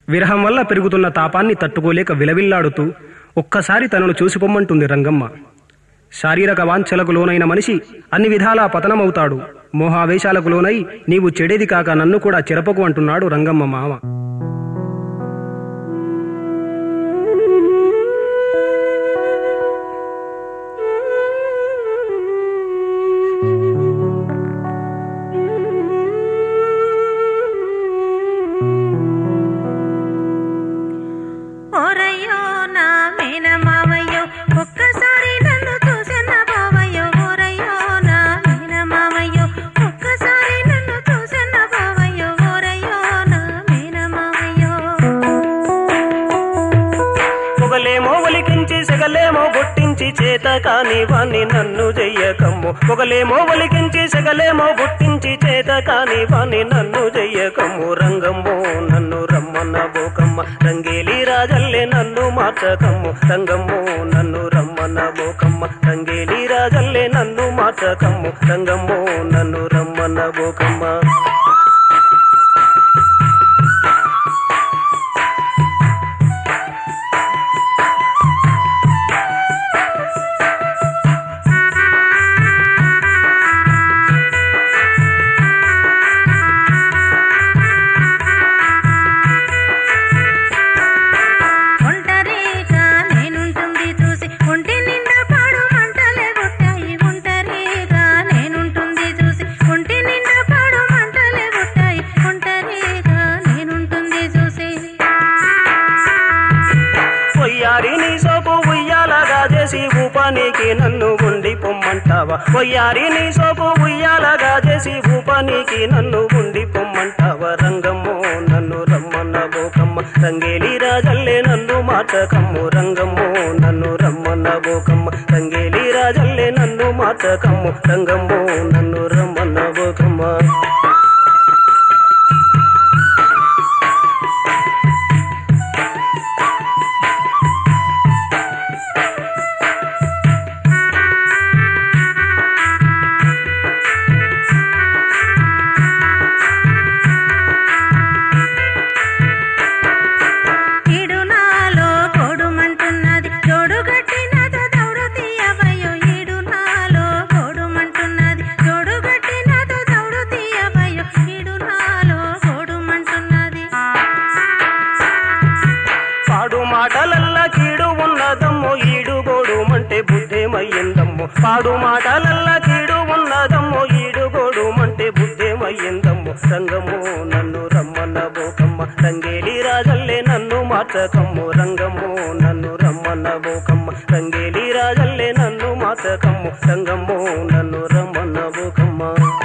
విరహం వల్ల పెరుగుతున్న తాపాన్ని తట్టుకోలేక విలవిల్లాడుతూ ఒక్కసారి తనను చూసిపోమ్మంటుంది రంగమ్మ శారీరక వాంఛలకు లోనైన మనిషి అన్ని విధాలా పతనమవుతాడు మోహావేశాలకు లోనై నీవు చెడేది కాక నన్ను కూడా చెరపకు అంటున్నాడు రంగమ్మ మామ ఓరయ్యో నా మేన మావయ్యో ఒక్కసారి నన్ను చూసన్న బావయ్యో ఓరయ్యో నా మేన మావయ్యో ఒక్కసారి నన్ను చూసన్న బావయ్యో ఓరయ్యో నా మేన మావయ్యో పొగలేమో ఒలికించి సెగలేమో గుట్టించి చేత కాని వాణ్ణి నన్ను చెయ్యకమ్ము పొగలేమో ఒలికించి సెగలేమో గుట్టించి చేత కాని వాణ్ణి నన్ను చెయ్యకమ్ము రంగమ్మో నన్ను రమ్మన్న బోకమ్మ రంగేలి రాజల్లే నన్ను మార్చకమ్ము రంగమ్మో నన్ను రమ్మన్న బోకమ్మ రంగేలి రాజల్లే నన్ను మార్చకమ్ము రంగమ్మో నన్ను రమ్మన్న బోకమ్మ ఒంటరిగా నేనుంటుంది చూసి ఒంటి నిండా పాడు మంటలే పుట్టాయి ఒంటరిగా నేనుంటుంది చూసి ఒంటి నిండా పాడు మంటలే పుట్టాయి ఒంటరిగా నేనుంటుంది చూసి పొయ్యారి నీ సోపు ఉయ్యాలగా చేసి ఊపానికి నన్ను ఉండి పొమ్మంటావా పొయ్యారి నీ సోపు ఉయ్యాలగా చేసి ఊపానికి నన్ను ఉండి పొమ్మంటావా రంగమ్మో నన్ను రమ్మన్న బోకమ్మ రంగేలి రాజల్లే నన్ను మార్చకమ్ము రంగమ్మో నన్ను రమ్మన్న బోకమ్మ రంగేలి రాజల్లే నన్ను మార్చకమ్ము రంగమ్మో నన్ను రమ్మన్న బోకమ్మ ఈడు నాలో గోడుమంటున్నది జోడు గట్టినదో దౌడు తీయవయ్యో ఈడు నాలో గోడుమంటున్నది జోడు గట్టినదో దౌడు తీయవయ్యో ఈడు నాలో గోడుమంటున్నది పాడు మాటలల్లా కీడు ఉన్నదమ్మో ఈడు గోడుమంటే బుద్ధేమయ్యిందమ్మో పాడు మాటలల్లా కీడు ఉన్నదమ్మో ఈడు గోడుమంటే బుద్ధేమయ్యిందమ్మో రంగము నన్ను రమ్మన్న బోకమ్మ రంగేలి రాజల్లే నన్ను మార్చకమ్ము రంగము నన్ను రమ్మన్న బోకమ్మ రంగేలి రాజల్లే నన్ను మార్చకమ్ము రంగము నన్ను రమ్మన్న బోకమ్మ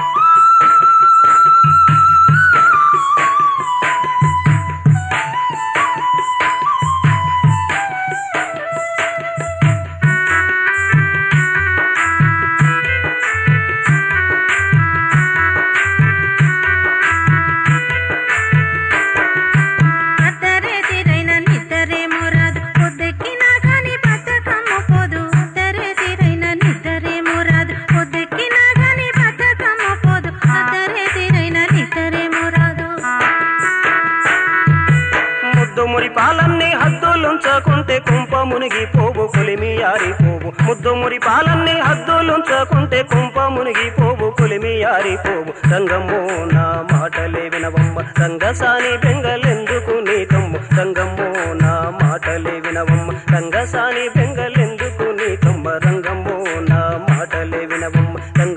అద్దరే తీరైన నిద్దరేమో రాదు పొద్దెక్కినా గాని బద్దకమ్మ పోదు అద్దరే తీరైన నిద్దరేమో రాదు పొద్దెక్కినా గాని బద్దకమ్మ పోదు అద్దరే తీరైన నిద్దరేమో రాదు ముద్దు మురి పాలన్నీ హద్దులుంచకుంటే కుంప మునిగి పోవు కొలిమి ఆరిపోవు ముద్దు మురి పాలన్నీ హద్దులుంచకుంటే కుంప మునిగి పోవు కొలిమి ఆరిపోవు రంగమ్మో నా మాటలే వినవమ్మ రంగసాని బెంగలెందుకు నీకమ్ము రంగమ్మో నా మాటలే వినవమ్మ రంగసాని బెంగలెందుకు నీకమ్మ రంగమ్మో నా మాటలే వినవమ్మ రంగ